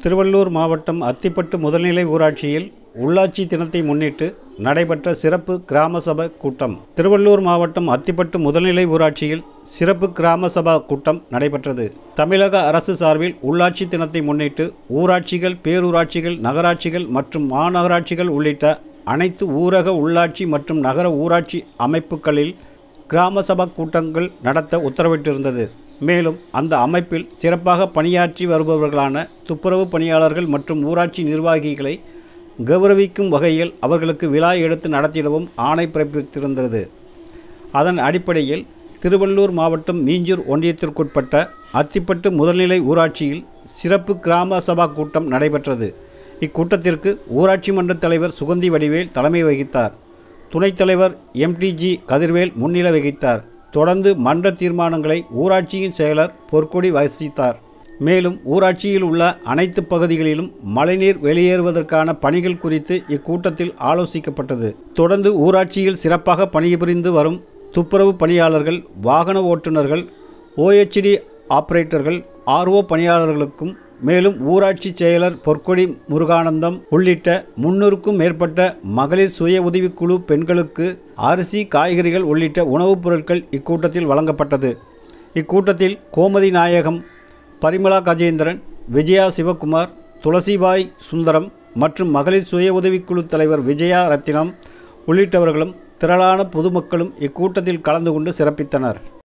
திருவள்ளூர் மாவட்டம் அத்திப்பட்டு முதல்நிலை ஊராட்சியில் உள்ளாட்சி தினத்தை முன்னிட்டு நடைபெற்ற சிறப்பு கிராம சபை கூட்டம் திருவள்ளூர் மாவட்டம் அத்திப்பட்டு முதல்நிலை ஊராட்சியில் சிறப்பு கிராம சபா கூட்டம் நடைபெற்றது தமிழக அரசு சார்பில் உள்ளாட்சி தினத்தை முன்னிட்டு ஊராட்சிகள் பேரூராட்சிகள் நகராட்சிகள் மற்றும் மாநகராட்சிகள் உள்ளிட்ட அனைத்து ஊரக உள்ளாட்சி மற்றும் நகர ஊராட்சி அமைப்புகளில் கிராம சபா கூட்டங்கள் நடத்த உத்தரவிட்டிருந்தது மேலும் அந்த அமைப்பில் சிறப்பாக பணியாற்றி வருபவர்களான துப்புரவு பணியாளர்கள் மற்றும் ஊராட்சி நிர்வாகிகளை கௌரவிக்கும் வகையில் அவர்களுக்கு விழா எடுத்து நடத்திடவும் ஆணை பிறப்பித்திருந்தது அதன் அடிப்படையில் திருவள்ளூர் மாவட்டம் மீஞ்சூர் ஒன்றியத்திற்குட்பட்ட அத்திப்பட்டு முதல்நிலை ஊராட்சியில் சிறப்பு கிராம சபா கூட்டம் நடைபெற்றது இக்கூட்டத்திற்கு ஊராட்சி மன்ற தலைவர் சுகந்தி வடிவேல் தலைமை வகித்தார் துணைத் தலைவர் எம்டிஜி கதிர்வேல் முன்னிலை வகித்தார் தொடர்ந்து மன்ற தீர்மானங்களை ஊராட்சியின் செயலர் பொற்கொடி வாசித்தார் மேலும் ஊராட்சியில் உள்ள அனைத்து பகுதிகளிலும் மழைநீர் வெளியேறுவதற்கான பணிகள் குறித்து இக்கூட்டத்தில் ஆலோசிக்கப்பட்டது தொடர்ந்து ஊராட்சியில் சிறப்பாக பணிபுரிந்து வரும் துப்புரவு பணியாளர்கள் வாகன ஓட்டுநர்கள் ஓஎச்டி ஆபரேட்டர்கள் ஆர்ஓ பணியாளர்களுக்கும் மேலும் ஊராட்சி செயலர் பொற்கொடி முருகானந்தம் உள்ளிட்ட முன்னூறுக்கும் மேற்பட்ட மகளிர் சுய உதவிக்குழு பெண்களுக்கு அரிசி காய்கறிகள் உள்ளிட்ட உணவுப் பொருட்கள் இக்கூட்டத்தில் வழங்கப்பட்டது இக்கூட்டத்தில் கோமதி நாயகம் பரிமளா கஜேந்திரன் விஜயா சிவகுமார் துளசிபாய் சுந்தரம் மற்றும் மகளிர் சுய உதவிக்குழு தலைவர் விஜயா ரத்தினம் உள்ளிட்டவர்களும் திரளான பொதுமக்களும் இக்கூட்டத்தில் கலந்து கொண்டு சிறப்பித்தனர்